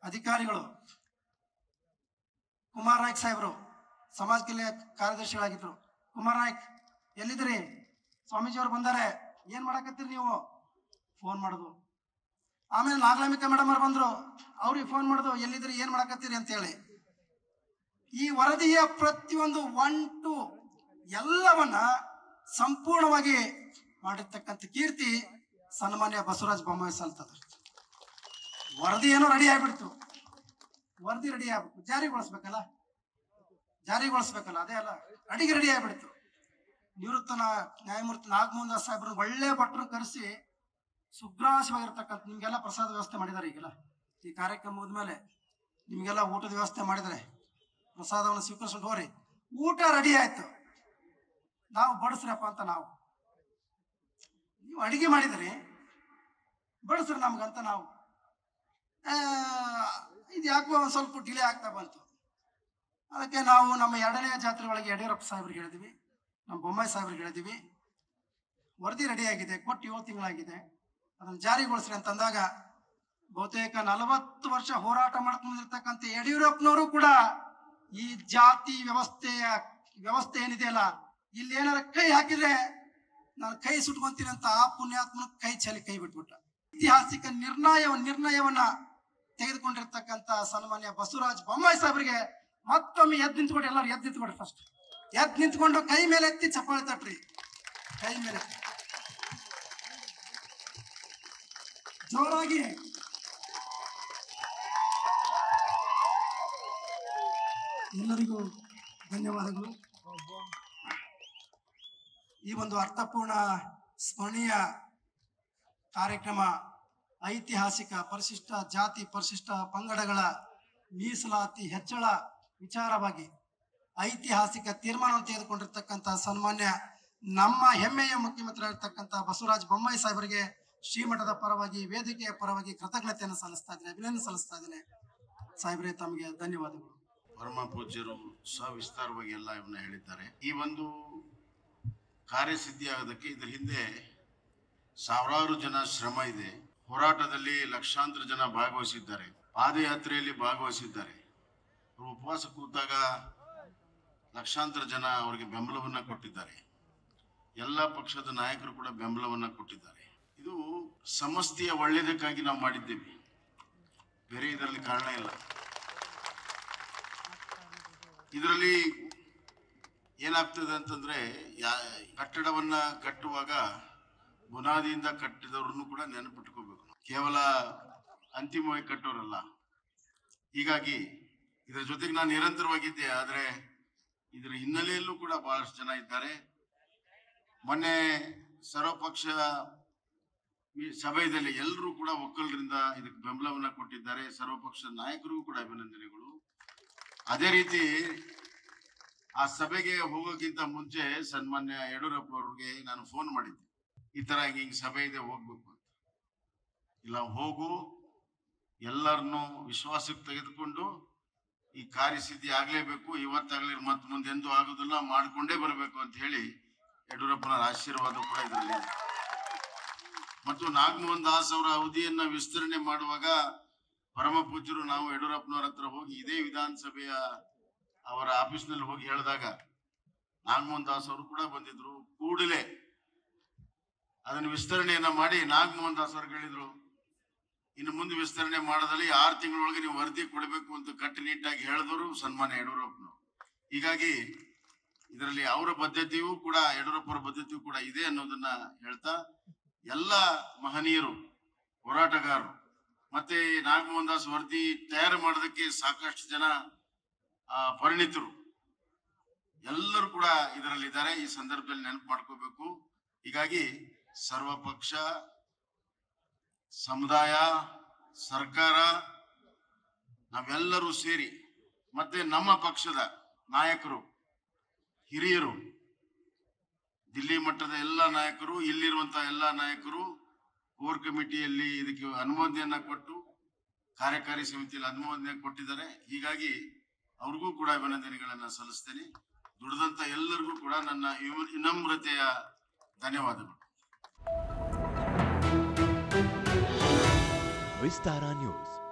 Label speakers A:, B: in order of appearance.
A: ಅಧಿಕಾರಿಗಳು ಕುಮಾರ್ ನಾಯ್ಕ್ ಸಾಹೇಬರು ಸಮಾಜ ಕಲ್ಯಾಣ ಕಾರ್ಯದರ್ಶಿಗಳಾಗಿದ್ರು ಕುಮಾರ್ ನಾಯ್ಕ್ ಎಲ್ಲಿದ್ರಿ ಸ್ವಾಮೀಜಿಯವ್ರು ಬಂದಾರೆ ಏನ್ ಮಾಡಕತ್ತೀರಿ ನೀವು ಫೋನ್ ಮಾಡುದು ಆಮೇಲೆ ನಾಗಲಾಂಬಿಕಾ ಮೇಡಮ್ ಅವ್ರು ಬಂದ್ರು ಅವ್ರಿಗೆ ಫೋನ್ ಮಾಡುದು ಎಲ್ಲಿದ್ರಿ ಏನ್ ಮಾಡಕತ್ತೀರಿ ಅಂತ ಹೇಳಿ ಈ ವರದಿಯ ಪ್ರತಿಯೊಂದು ಒನ್ ಟು ಎಲ್ಲವನ್ನ ಸಂಪೂರ್ಣವಾಗಿ ಮಾಡಿರ್ತಕ್ಕಂಥ ಕೀರ್ತಿ ಸನ್ಮಾನ್ಯ ಬಸವರಾಜ ಬೊಮ್ಮಾಯಿ ಸಲ್ತದೆ ವರದಿ ಏನೋ ರೆಡಿ ಆಗ್ಬಿಡ್ತು ವರದಿ ರೆಡಿ ಆಗ್ಬೇಕು ಜಾರಿಗೊಳಿಸ್ಬೇಕಲ್ಲ ಜಾರಿಗೊಳಿಸ್ಬೇಕಲ್ಲ ಅದೇ ಅಲ್ಲ ಅಡಿಗೆ ರೆಡಿ ಆಗ್ಬಿಡ್ತು ನಿವೃತ್ತ ನಾ- ನ್ಯಾಯಮೂರ್ತಿ ನಾಗಮೋಹನ್ ದಾಸ್ ಸಾಹೇಬ್ರು ಒಳ್ಳೆ ಭಟ್ರು ಕರೆಸಿ ಸುಗ್ರಾಸವಾಗಿರ್ತಕ್ಕಂಥ ನಿಮ್ಗೆಲ್ಲ ಪ್ರಸಾದ ವ್ಯವಸ್ಥೆ ಮಾಡಿದ್ದಾರೆ ಈಗೆಲ್ಲ ಈ ಕಾರ್ಯಕ್ರಮ ಮುಗಿದ್ಮೇಲೆ ನಿಮ್ಗೆಲ್ಲ ಊಟದ ವ್ಯವಸ್ಥೆ ಮಾಡಿದ್ದಾರೆ ಪ್ರಸಾದವನ್ನು ಸ್ವೀಕರಿಸ್ಕೊಂಡು ಹೋರಿ ಊಟ ರೆಡಿ ಆಯ್ತು ನಾವು ಬಡಿಸ್ರಪ್ಪ ಅಂತ ನಾವು ನೀವು ಅಡಿಗೆ ಮಾಡಿದ್ರಿ ಬಡಿಸ್ರಿ ನಮ್ಗಂತ ನಾವು ಆ, ಇದು ಯಾಕೋ ಒಂದ್ ಸ್ವಲ್ಪ ಡಿಲೇ ಆಗ್ತಾ ಬಂತು ಅದಕ್ಕೆ ನಾವು ನಮ್ಮ ಎರಡನೇ ಜಾತ್ರೆ ಒಳಗೆ ಯಡಿಯೂರಪ್ಪ ಸಾಹೇಬ್ರಿಗೆ ಹೇಳಿದ್ವಿ ನಮ್ಮ ಬೊಮ್ಮಾಯಿ ಸಾಹೇಬ್ರಿಗೆ ಹೇಳಿದ್ವಿ ವರದಿ ರೆಡಿ ಆಗಿದೆ ಕೊಟ್ಟು ಏಳು ತಿಂಗಳಾಗಿದೆ ಅದನ್ನು ಜಾರಿಗೊಳಿಸ್ರಿ ಅಂತಂದಾಗ ಬಹುತೇಕ ನಲವತ್ತು ವರ್ಷ ಹೋರಾಟ ಮಾಡ್ಕೊಂಡು ಬಂದಿರ್ತಕ್ಕಂಥ ಯಡಿಯೂರಪ್ಪನವರು ಕೂಡ ಈ ಜಾತಿ ವ್ಯವಸ್ಥೆಯ ವ್ಯವಸ್ಥೆ ಏನಿದೆಯಲ್ಲ ಇಲ್ಲಿ ಏನಾರ ಕೈ ಹಾಕಿದ್ರೆ ನಾನು ಕೈ ಸುಟ್ಕೊಂತೀನಿ ಅಂತ ಆ ಪುಣ್ಯಾತ್ಮನ ಕೈ ಚಲಿ ಕೈ ಬಿಟ್ಬಿಟ್ಟ ಐತಿಹಾಸಿಕ ನಿರ್ಣಯ ನಿರ್ಣಯವನ್ನ ತೆಗೆದುಕೊಂಡಿರ್ತಕ್ಕಂಥ ಸನ್ಮಾನ್ಯ ಬಸವರಾಜ ಬೊಮ್ಮಾಯಿ ಸಾಹೇಬರಿಗೆ ಮತ್ತೊಮ್ಮೆ ಎದ್ದು ನಿಂತ್ಕೊಂಡು ಎಲ್ಲರೂ ಎದ್ದು ನಿಂತ್ಕೊಡ್ರಿ ಫಸ್ಟ್ ಎದ್ದು ನಿಂತ್ಕೊಂಡು ಕೈ ಮೇಲೆ ಎತ್ತಿ ಚಪ್ಪಾಳೆ ತಟ್ರಿ ಕೈ ಮೇಲೆ ಎತ್ತಿ. ಜೋರಾಗಿ ಎಲ್ಲರಿಗೂ ಧನ್ಯವಾದಗಳು ಈ ಒಂದು ಅರ್ಥಪೂರ್ಣ ಸ್ಮರಣೀಯ ಕಾರ್ಯಕ್ರಮ ಐತಿಹಾಸಿಕ ಪರಿಶಿಷ್ಟ ಜಾತಿ ಪರಿಶಿಷ್ಟ ಪಂಗಡಗಳ ಮೀಸಲಾತಿ ಹೆಚ್ಚಳ ವಿಚಾರವಾಗಿ ಐತಿಹಾಸಿಕ ತೀರ್ಮಾನವನ್ನು ತೆಗೆದುಕೊಂಡಿರ್ತಕ್ಕಂಥ ಸನ್ಮಾನ್ಯ ನಮ್ಮ ಹೆಮ್ಮೆಯ ಮುಖ್ಯಮಂತ್ರಿ ಆಗಿರ್ತಕ್ಕಂಥ ಬಸವರಾಜ ಬೊಮ್ಮಾಯಿ ಸಾಹೇಬರಿಗೆ ಶ್ರೀಮಠದ ಪರವಾಗಿ ವೇದಿಕೆಯ ಪರವಾಗಿ ಕೃತಜ್ಞತೆಯನ್ನು ಸಲ್ಲಿಸ್ತಾ ಇದ್ದೇನೆ ಅಭಿನಂದನೆ ಸಲ್ಲಿಸ್ತಾ ಇದ್ದೇನೆ ಸಾಹೇಬ್ರೆ ತಮಗೆ ಧನ್ಯವಾದಗಳು
B: ಪರಮ ಪೂಜ್ಯರು ಸವಿಸ್ತಾರವಾಗಿ ಎಲ್ಲ ಇವನ್ನ ಹೇಳಿದ್ದಾರೆ ಈ ಒಂದು ಕಾರ್ಯಸಿದ್ಧಿ ಆಗೋದಕ್ಕೆ ಇದ್ರ ಹಿಂದೆ ಸಾವಿರಾರು ಜನ ಶ್ರಮ ಇದೆ ಹೋರಾಟದಲ್ಲಿ ಲಕ್ಷಾಂತರ ಜನ ಭಾಗವಹಿಸಿದ್ದಾರೆ ಪಾದಯಾತ್ರೆಯಲ್ಲಿ ಭಾಗವಹಿಸಿದ್ದಾರೆ ಅವರು ಉಪವಾಸ ಕೂತಾಗ ಲಕ್ಷಾಂತರ ಜನ ಅವರಿಗೆ ಬೆಂಬಲವನ್ನ ಕೊಟ್ಟಿದ್ದಾರೆ ಎಲ್ಲ ಪಕ್ಷದ ನಾಯಕರು ಕೂಡ ಬೆಂಬಲವನ್ನ ಕೊಟ್ಟಿದ್ದಾರೆ ಇದು ಸಮಸ್ತೆಯ ಒಳ್ಳೆಯದಕ್ಕಾಗಿ ನಾವು ಮಾಡಿದ್ದೇವೆ ಬೇರೆ ಇದರಲ್ಲಿ ಕಾರಣ ಇಲ್ಲ ಇದರಲ್ಲಿ ಏನಾಗ್ತದೆ ಅಂತಂದ್ರೆ ಯಾ ಕಟ್ಟಡವನ್ನ ಕಟ್ಟುವಾಗ ಬುನಾದಿಯಿಂದ ಕಟ್ಟಿದವ್ರನ್ನು ಕೂಡ ನೆನಪಿಟ್ಕೋಬೇಕು ಕೇವಲ ಅಂತಿಮವಾಗಿ ಕಟ್ಟೋರಲ್ಲ ಹೀಗಾಗಿ ಇದರ ಜೊತೆಗೆ ನಾನು ನಿರಂತರವಾಗಿದ್ದೆ ಆದ್ರೆ ಇದರ ಹಿನ್ನೆಲೆಯಲ್ಲೂ ಕೂಡ ಬಹಳಷ್ಟು ಜನ ಇದ್ದಾರೆ ಮೊನ್ನೆ ಸರ್ವಪಕ್ಷ ಈ ಸಭೆಯಲ್ಲಿ ಎಲ್ಲರೂ ಕೂಡ ಒಕ್ಕಲರಿಂದ ಇದಕ್ಕೆ ಬೆಂಬಲವನ್ನ ಕೊಟ್ಟಿದ್ದಾರೆ ಸರ್ವಪಕ್ಷ ನಾಯಕರಿಗೂ ಕೂಡ ಅಭಿನಂದನೆಗಳು ಅದೇ ರೀತಿ ಆ ಸಭೆಗೆ ಹೋಗೋಕ್ಕಿಂತ ಮುಂಚೆ ಸನ್ಮಾನ್ಯ ಯಡಿಯೂರಪ್ಪ ಅವ್ರಿಗೆ ನಾನು ಫೋನ್ ಮಾಡಿದ್ದೆ ಈ ತರ ಹಿಂಗ್ ಹಿಂಗ್ ಸಭೆ ಇದೆ ಹೋಗ್ಬೇಕು ಅಂತ ಇಲ್ಲ ಹೋಗು ಎಲ್ಲರನ್ನು ವಿಶ್ವಾಸಕ್ಕೆ ತೆಗೆದುಕೊಂಡು ಈ ಕಾರ್ಯಸಿದ್ಧಿ ಆಗ್ಲೇಬೇಕು ಇವತ್ತಾಗ್ಲಿ ಮತ್ ಮುಂದೆ ಎಂದೂ ಆಗೋದಿಲ್ಲ ಮಾಡ್ಕೊಂಡೇ ಬರಬೇಕು ಅಂತ ಹೇಳಿ ಯಡಿಯೂರಪ್ಪನವರ ಆಶೀರ್ವಾದ ಕೂಡ ಇದರಲ್ಲಿ ಇದೆ. ಮತ್ತು ನಾಗಮೋಹನ್ ದಾಸ್ ಅವರ ಅವಧಿಯನ್ನ ವಿಸ್ತರಣೆ ಮಾಡುವಾಗ ಪರಮ ಪೂಜ್ಯರು ನಾವು ಯಡಿಯೂರಪ್ಪನವರ ಹತ್ರ ಹೋಗಿ ಇದೇ ವಿಧಾನಸಭೆಯ ಅವರ ಆಫೀಸ್ನಲ್ಲಿ ಹೋಗಿ ಹೇಳಿದಾಗ ನಾಗಮೋಹನ್ ದಾಸ್ ಅವರು ಕೂಡ ಬಂದಿದ್ರು ಕೂಡಲೇ ಅದನ್ನು ವಿಸ್ತರಣೆಯನ್ನ ಮಾಡಿ ನಾಗಮೋಹನ್ ದಾಸ್ ಅವ್ರಿಗೆ ಹೇಳಿದ್ರು ಇನ್ನು ಮುಂದೆ ವಿಸ್ತರಣೆ ಮಾಡೋದಲ್ಲಿ ಆರು ತಿಂಗಳೊಳಗೆ ನೀವು ವರದಿ ಕೊಡಬೇಕು ಅಂತ ಕಟ್ಟುನಿಟ್ಟಾಗಿ ಹೇಳಿದವರು ಸನ್ಮಾನ್ಯ ಯಡಿಯೂರಪ್ಪನವರು ಹೀಗಾಗಿ ಇದರಲ್ಲಿ ಅವರ ಬದ್ಧತೆಯೂ ಕೂಡ ಯಡಿಯೂರಪ್ಪರ ಬದ್ಧತೆಯೂ ಕೂಡ ಇದೆ ಅನ್ನೋದನ್ನ ಹೇಳ್ತಾ ಎಲ್ಲ ಮಹನೀಯರು ಹೋರಾಟಗಾರರು ಮತ್ತೆ ಈ ನಾಗಮೋಹನ್ ದಾಸ್ ವರದಿ ತಯಾರು ಮಾಡೋದಕ್ಕೆ ಸಾಕಷ್ಟು ಜನ ಆ, ಪರಿಣಿತರು ಎಲ್ಲರೂ ಕೂಡ ಇದರಲ್ಲಿ ಇದ್ದಾರೆ ಈ ಸಂದರ್ಭದಲ್ಲಿ ನೆನಪು ಮಾಡ್ಕೋಬೇಕು ಹೀಗಾಗಿ ಸರ್ವಪಕ್ಷ ಸಮುದಾಯ ಸರ್ಕಾರ ನಾವೆಲ್ಲರೂ ಸೇರಿ ಮತ್ತೆ ನಮ್ಮ ಪಕ್ಷದ ನಾಯಕರು ಹಿರಿಯರು ದಿಲ್ಲಿ ಮಟ್ಟದ ಎಲ್ಲ ನಾಯಕರು ಇಲ್ಲಿರುವಂತಹ ಎಲ್ಲ ನಾಯಕರು ಕೋರ್ ಕಮಿಟಿಯಲ್ಲಿ ಇದಕ್ಕೆ ಅನುಮೋದನೆಯನ್ನ ಕೊಟ್ಟು ಕಾರ್ಯಕಾರಿ ಸಮಿತಿಯಲ್ಲಿ ಅನುಮೋದನೆ ಕೊಟ್ಟಿದ್ದಾರೆ ಹೀಗಾಗಿ ಅವ್ರಿಗೂ ಕೂಡ ಅಭಿನಂದನೆಗಳನ್ನ ಸಲ್ಲಿಸ್ತೇನೆ ದುಡಿದಂತ ಎಲ್ಲರಿಗೂ ಕೂಡ ನನ್ನ ವಿಮ- ವಿನಮ್ರತೆಯ ಧನ್ಯವಾದಗಳು
C: ವಿಸ್ತಾರ ನ್ಯೂಸ್